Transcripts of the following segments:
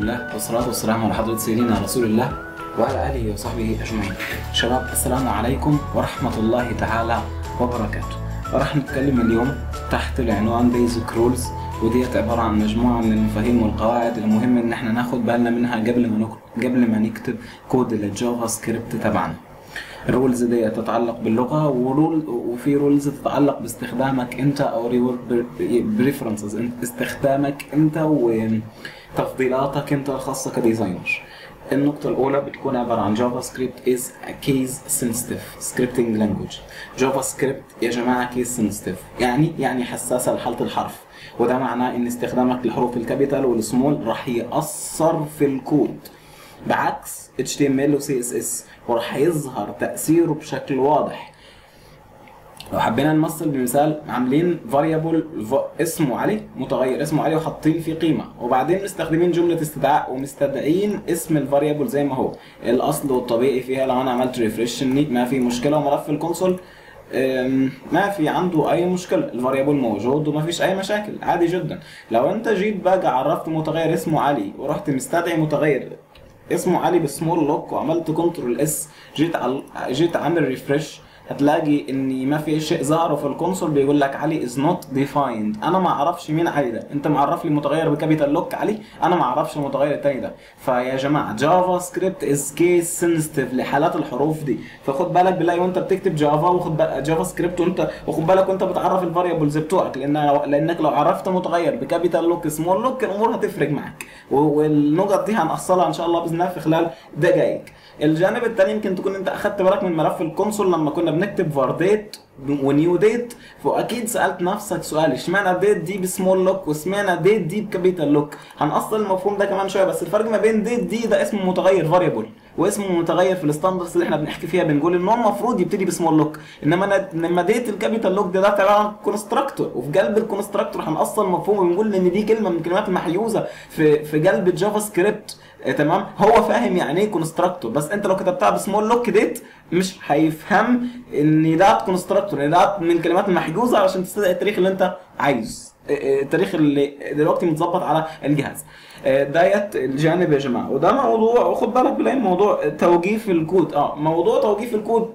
الله والصلاة والسلام على حضرة سيدنا رسول الله وعلى آله وصحبه أجمعين شباب السلام عليكم ورحمة الله تعالى وبركاته راح نتكلم اليوم تحت العنوان بيزك رولز وديت عبارة عن مجموعة من المفاهيم والقواعد المهم إن احنا ناخد بالنا منها قبل ما نكتب قبل ما نكتب كود الجافا سكريبت تبعنا الرولز دي تتعلق باللغة ورول وفي رولز تتعلق باستخدامك انت او بريفرنسز استخدامك انت وتفضيلاتك انت الخاصة كديزاينر النقطة الأولى بتكون عبارة عن جافا سكريبت از كيس سنسيتيف سكريبتنج لانجوج جافا سكريبت يا جماعة كيس سنسيتيف يعني يعني حساسة لحالة الحرف وده معناه ان استخدامك للحروف الكابيتال والسمول راح يأثر في الكود بعكس HTML و CSS وراح يظهر تأثيره بشكل واضح لو حبينا نمثل بمثال عاملين فاريبل اسمه علي متغير اسمه علي وحاطين فيه قيمه وبعدين مستخدمين جمله استدعاء ومستدعين اسم الفاريبل زي ما هو الاصل والطبيعي فيها لو انا عملت ريفرش ما في مشكله وملف الكونسول ما في عنده اي مشكله الفاريبل موجود وما فيش اي مشاكل عادي جدا لو انت جيت بقى عرفت متغير اسمه علي ورحت مستدعي متغير اسمه علي بالسمول لوك وعملت كنترول اس جيت عل... جيت عامل ريفرش هتلاقي ان ما في شيء ظهره في الكونسول بيقول لك علي از نوت ديفايند انا ما اعرفش مين علي ده انت معرف لي متغير بكابيتال لوك علي انا ما اعرفش المتغير التاني ده فيا جماعه جافا سكريبت از كيس سنسيتيف لحالات الحروف دي فخد بالك بالله وانت بتكتب جافا وخد بالك جافا سكريبت وانت وخد بالك وانت بتعرف الفاريبلز بتوعك لان لانك لو عرفت متغير بكابيتال لوك سمول لوك الامور هتفرق معاك والنقط دي هنقصلها ان شاء الله باذن الله في خلال دقائق الجانب الثاني يمكن تكون انت اخدت بالك من ملف الكونسول لما كنا بنكتب فار ديت ونيو ديت فاكيد سالت نفسك سؤال اشمعنى ديت دي بسمول لوك واشمعنى ديت دي بكابيتال لوك هنأصل المفهوم ده كمان شويه بس الفرق ما بين ديت دي ده اسمه متغير فاريبل واسمه متغير في الستاندردز اللي احنا بنحكي فيها بنقول ان هو المفروض يبتدي بسمول لوك انما لما ديت الكابيتال لوك ده ده عباره عن كونستراكتور وفي قلب الكونستراكتور هنأصل مفهوم ونقول ان دي كلمه من الكلمات المحيوزه في في قلب الجافا سكريبت تمام هو فاهم يعني ايه كونستراكتور بس انت لو كتبتها بسمول لوك ديت مش هيفهم ان ده كونستراكتور ان ده من الكلمات المحجوزه عشان تستدعي التاريخ اللي انت عايزه التاريخ اللي دلوقتي متظبط على الجهاز ديت الجانب يا جماعه وده موضوع وخد بالك بلاقي موضوع توجيف الكود اه موضوع توجيف الكود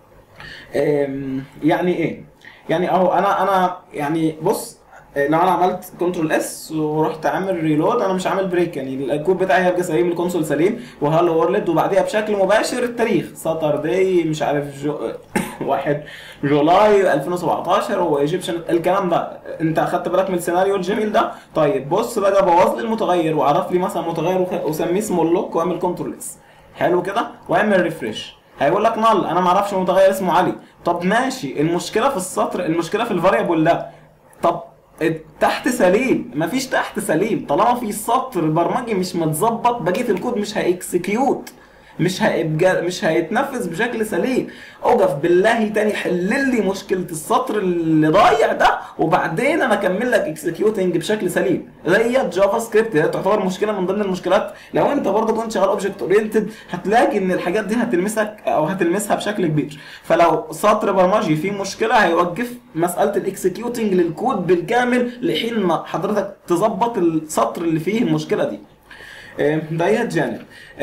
يعني ايه يعني اهو انا انا يعني بص لو انا عملت كنترول اس ورحت عامل ريلود انا مش عامل بريك يعني الكود بتاعي هيبقى سليم الكونسول سليم وهالو وورلد وبعديها بشكل مباشر التاريخ ساتردي مش عارف جو واحد جولاي 2017 وايجيبشن الكلام ده انت اخدت بالك من السيناريو الجميل ده طيب بص بقى بوظ لي المتغير وعرف لي مثلا متغير وسميه سمول لوك واعمل كنترول اس حلو كده واعمل ريفرش هيقول لك نل انا ما اعرفش متغير اسمه علي طب ماشي المشكله في السطر المشكله في الفاريبل ده طب تحت سليم مفيش تحت سليم طالما في سطر برمجي مش متظبط بقيه الكود مش هيكسكيوت مش هيبقى مش هيتنفذ بشكل سليم اقف بالله تاني حل لي مشكله السطر اللي ضايع ده وبعدين انا اكمل لك اكسكيوتنج بشكل سليم زي جافا سكريبت هي تعتبر مشكله من ضمن المشكلات لو انت برضه كنت شغال اوبجكت اورينتد هتلاقي ان الحاجات دي هتلمسك او هتلمسها بشكل كبير فلو سطر برمجي فيه مشكله هيوقف مساله الاكسكيوتنج للكود بالكامل لحين ما حضرتك تظبط السطر اللي فيه المشكله دي ديت جانب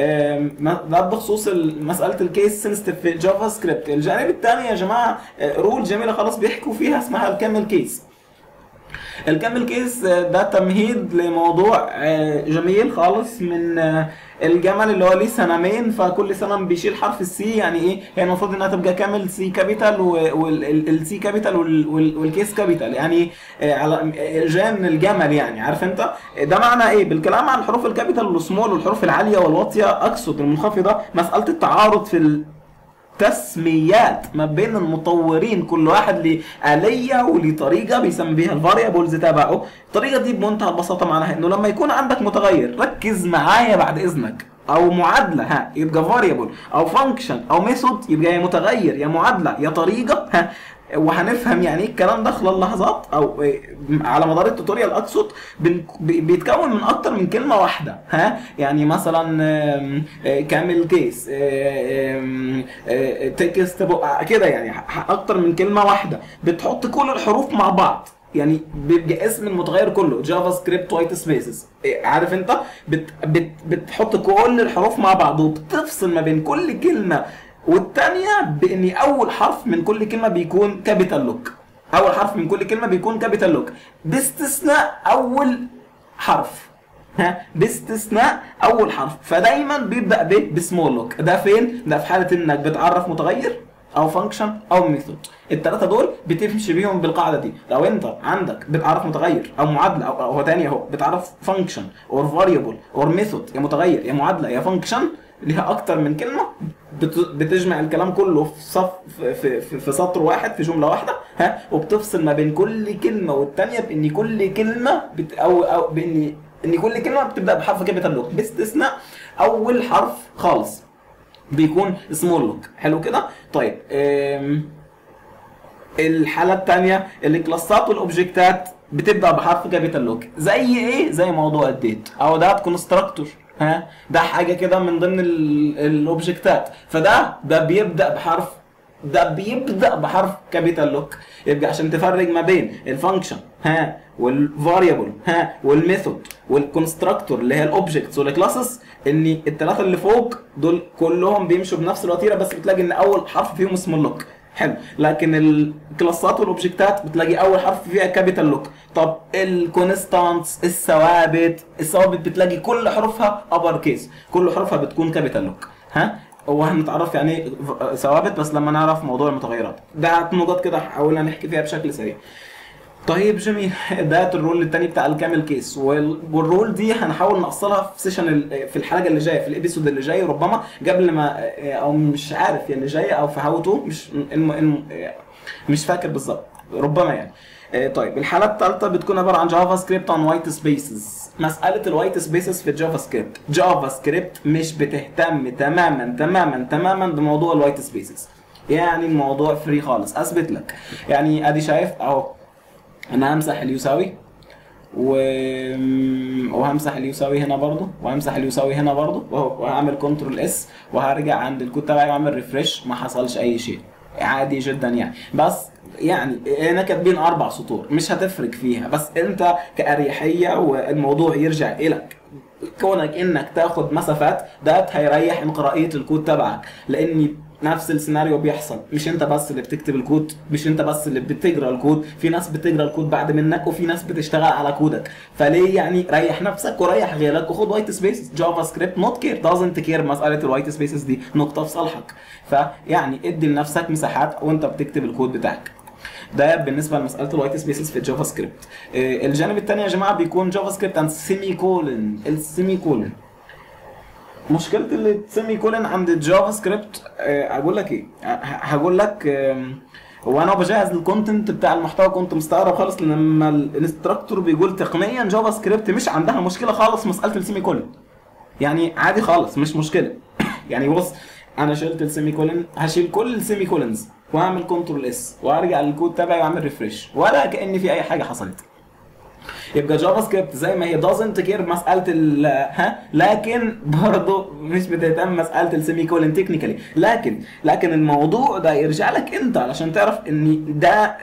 ده بخصوص مساله الكيس سنسيتيف في جافا سكريبت الجانب الثاني يا جماعه رول جميله خلاص بيحكوا فيها اسمها الكامل كيس الكامل كيس ده تمهيد لموضوع جميل خالص من الجمل اللي هو ليه سنمين فكل سنه بيشيل حرف السي يعني ايه هي المفروض انها تبقى كامل سي كابيتال والسي كابيتال والكيس كابيتال يعني على جاي من الجمل يعني عارف انت ده معنى ايه بالكلام عن الحروف الكابيتال والسمول والحروف العاليه والواطيه اقصد المنخفضه مساله التعارض في تسميات ما بين المطورين كل واحد ليه آلية وليه طريقة بيسمي بيها الفاريبلز تبعه الطريقة دي بمنتهى البساطة معناها انه لما يكون عندك متغير ركز معايا بعد اذنك او معادله ها يبقى فاريبل او فانكشن او ميثود يبقى يا متغير يا معادله يا طريقه ها وهنفهم يعني ايه الكلام ده خلال لحظات او على مدار التوتوريال اقصد بيتكون من اكتر من كلمه واحده ها يعني مثلا كامل كيس تكست كده يعني اكتر من كلمه واحده بتحط كل الحروف مع بعض يعني بيبقى اسم المتغير كله جافا سكريبت وايت سبيسز عارف انت بت بت بتحط كل الحروف مع بعض وبتفصل ما بين كل كلمه والتانية بان اول حرف من كل كلمه بيكون كابيتال لوك اول حرف من كل كلمه بيكون كابيتال لوك باستثناء اول حرف ها باستثناء اول حرف فدايما بيبدا ب بسمول لوك ده فين ده في حاله انك بتعرف متغير او فانكشن او ميثود الثلاثه دول بتمشي بيهم بالقاعده دي لو انت عندك بتعرف متغير او معادله او هو تاني اهو بتعرف فانكشن اور فاريبل اور ميثود يا متغير يا معادله يا فانكشن ليها اكتر من كلمه بتجمع الكلام كله في صف في, في, في سطر واحد في جمله واحده ها وبتفصل ما بين كل كلمه والثانيه بان كل كلمه بت او او بان ان كل كلمه بتبدا بحرف كابيتال لوك باستثناء اول حرف خالص بيكون سمول لوك حلو كده طيب الحاله الثانيه الكلاسات والاوبجكتات بتبدا بحرف كابيتال لوك زي ايه زي موضوع الديت او ده كونستراكتور ها ده حاجه كده من ضمن الاوبجكتات فده ده بيبدا بحرف ده بيبدا بحرف كابيتال لوك يبقى عشان تفرق ما بين الفانكشن ها والفاريبل ها والميثود والكونستراكتور اللي هي الاوبجكتس والكلاسز ان الثلاثه اللي فوق دول كلهم بيمشوا بنفس الوتيره بس بتلاقي ان اول حرف فيهم اسمه لوك حلو لكن الكلاسات والاوبجكتات بتلاقي اول حرف فيها كابيتال لوك طب الكونستانتس الثوابت الثوابت بتلاقي كل حروفها ابر كيس كل حروفها بتكون كابيتال لوك ها هو هنتعرف يعني ايه ثوابت بس لما نعرف موضوع المتغيرات ده نقاط كده حاولنا نحكي فيها بشكل سريع طيب جميل ده الرول الثاني بتاع الكامل كيس والرول دي هنحاول نوصلها في سيشن في الحلقه اللي جايه في الابيسود اللي جاي ربما قبل ما او مش عارف يعني اللي جايه او في هاو تو مش الم... الم... مش فاكر بالظبط ربما يعني طيب الحاله الثالثه بتكون عباره عن جافا سكريبت اون وايت سبيسز مساله الوايت سبيسز في الجافا سكريبت جافا سكريبت مش بتهتم تماما تماما تماما بموضوع الوايت سبيسز يعني الموضوع فري خالص اثبت لك يعني ادي شايف اهو انا همسح اليساوي و... وهمسح اليساوي هنا برضو وهمسح اليساوي هنا برضو وهعمل كنترول اس وهرجع عند الكود تبعي واعمل ريفرش ما حصلش اي شيء عادي جدا يعني بس يعني هنا كاتبين اربع سطور مش هتفرق فيها بس انت كاريحيه والموضوع يرجع الك كونك انك تاخد مسافات ده هيريح من قراءه الكود تبعك لاني نفس السيناريو بيحصل مش انت بس اللي بتكتب الكود مش انت بس اللي بتقرا الكود في ناس بتقرا الكود بعد منك وفي ناس بتشتغل على كودك فليه يعني ريح نفسك وريح غيرك وخد وايت سبيسز جافا سكريبت نوت كير دازنت كير مساله الوايت سبيسز دي نقطه في صالحك فيعني ادي لنفسك مساحات وانت بتكتب الكود بتاعك ده بالنسبه لمساله الوايت سبيسز في الجافا سكريبت الجانب الثاني يا جماعه بيكون جافا سكريبت اند سيمي كولن السيمي كولن مشكله السيمي كولن عند الجافا سكريبت هقول لك ايه هقول لك هو انا بجهز الكونتنت بتاع المحتوى كنت مستغرب خالص لما الانستراكتور بيقول تقنيا جافا سكريبت مش عندها مشكله خالص مساله السيمي كولن يعني عادي خالص مش مشكله يعني بص انا شلت السيمي كولن هشيل كل السيمي كولنز واعمل كنترول اس وارجع للكود تبعي واعمل ريفرش ولا كان في اي حاجه حصلت يبقى جافا سكريبت زي ما هي دازنت كير مساله ال ها لكن برضه مش بتهتم مساله السيمي كولن تكنيكالي لكن لكن الموضوع ده يرجع لك انت علشان تعرف ان ده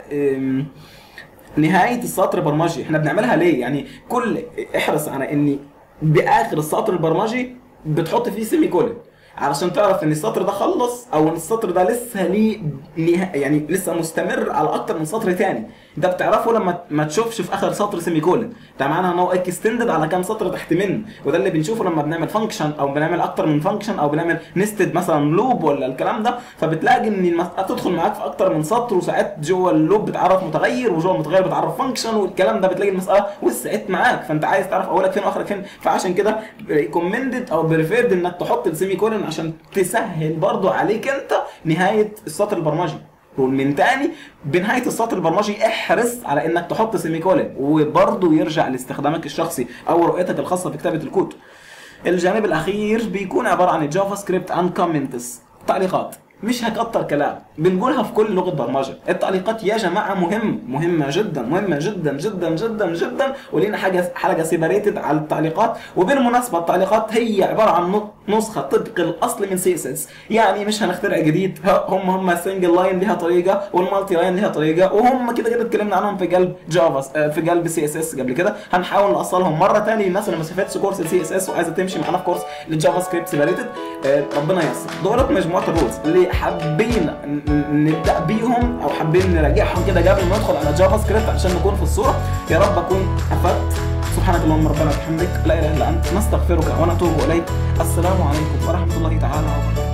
نهايه السطر البرمجي احنا بنعملها ليه يعني كل احرص على ان باخر السطر البرمجي بتحط فيه سيمي كولن علشان تعرف ان السطر ده خلص او ان السطر ده لسه ليه يعني لسه مستمر على اكتر من سطر تاني ده بتعرفه لما ما تشوفش في اخر سطر سيمي كولن ده معناها ان هو اكستندد على كام سطر تحت منه وده اللي بنشوفه لما بنعمل فانكشن او بنعمل اكتر من فانكشن او بنعمل نستد مثلا لوب ولا الكلام ده فبتلاقي ان المساله تدخل معاك في اكتر من سطر وساعات جوه اللوب بتعرف متغير وجوه المتغير بتعرف فانكشن والكلام ده بتلاقي المساله وسعت معاك فانت عايز تعرف اولك فين واخرك فين فعشان كده ريكومندد او بريفيرد انك تحط السيمي كولن عشان تسهل برضو عليك انت نهايه السطر البرمجي من تاني بنهايه السطر البرمجي احرص على انك تحط سيمي كولن وبرضه يرجع لاستخدامك الشخصي او رؤيتك الخاصه في كتابه الكود. الجانب الاخير بيكون عباره عن الجافا سكريبت ان كومنتس تعليقات مش هكتر كلام بنقولها في كل لغه برمجه التعليقات يا جماعه مهم مهمه جدا مهمه جدا جدا جدا جدا ولينا حاجه حلقه سيبريتد على التعليقات وبالمناسبه التعليقات هي عباره عن نسخه طبق الاصل من سي اس اس يعني مش هنخترع جديد هم هم السنجل لاين ليها طريقه والمالتي لاين ليها طريقه وهم كده كده اتكلمنا عنهم في قلب جافا في قلب سي اس اس قبل كده هنحاول نوصلهم مره ثانيه للناس اللي ما استفادتش كورس السي اس اس وعايزه تمشي معانا في كورس للجافا سكريبت سيبريتد ربنا ييسر دولت مجموعه الرولز اللي حابين نبدا بيهم او حابين نراجعهم كده قبل ما ندخل على جافا سكريبت عشان نكون في الصوره يا رب اكون افدت سبحانك اللهم ربنا وبحمدك لا اله الا انت نستغفرك ونتوب اليك السلام عليكم ورحمه الله تعالى وبركاته